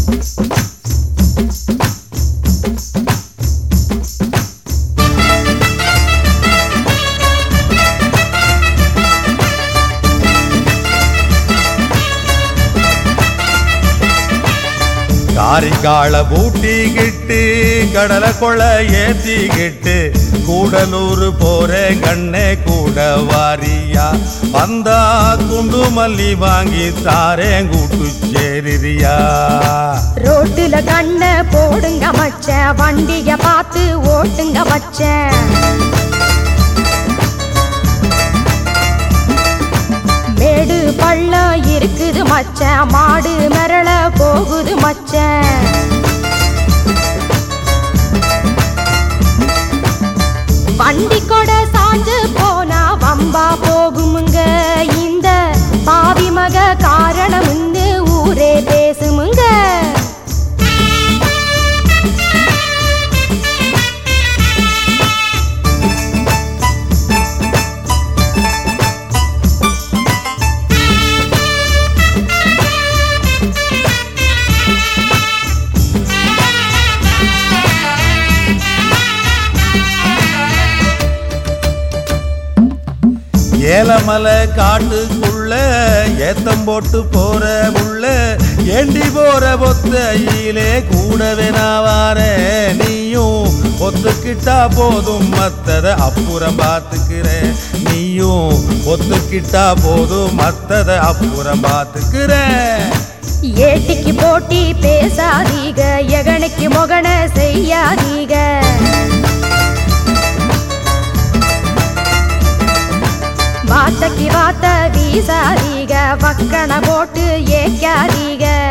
காரிக்கால பூட்டிக்கிட்டு கடலை கொள்ள ஏத்திக்கிட்டு கூடலூர் போறேன் கண்ணே கூட வாரியா வந்தா குண்டு மல்லி வாங்கி தாரேன் கூட்டு சேரியா ரோட்டுல கண்ண போடுங்க மச்சான் வண்டிய பார்த்து ஓட்டுங்க மச்சான் மேடு பள்ளம் இருக்குது மச்சான் மாடு மிரள போகுது மச்சான் வண்டி கொட சாஞ்சு போனா வம்பா போகுமுங்க இந்த பாவி மக காரணம்னு ஊரே பேசுமுங்க ஏலமலை காட்டுக்குள்ள ஏத்தம் போட்டு போற உள்ள ஏண்டி போற பொத்தையிலே கூடவே நான் வாரேன் நீயும் ஒத்துக்கிட்டா போதும் மத்தத அப்புறம் பார்த்துக்கிறேன் நீயும் ஒத்துக்கிட்டா போதும் மத்தத அப்புறம் பார்த்துக்கிறேன் ஏட்டிக்கு போட்டி பேசாதீக எகனுக்கு மொகன செய்யாதீக வார்த்தைக்கு வார்த்தை வீசாதீக வக்கண போட்டு ஏக்காதீக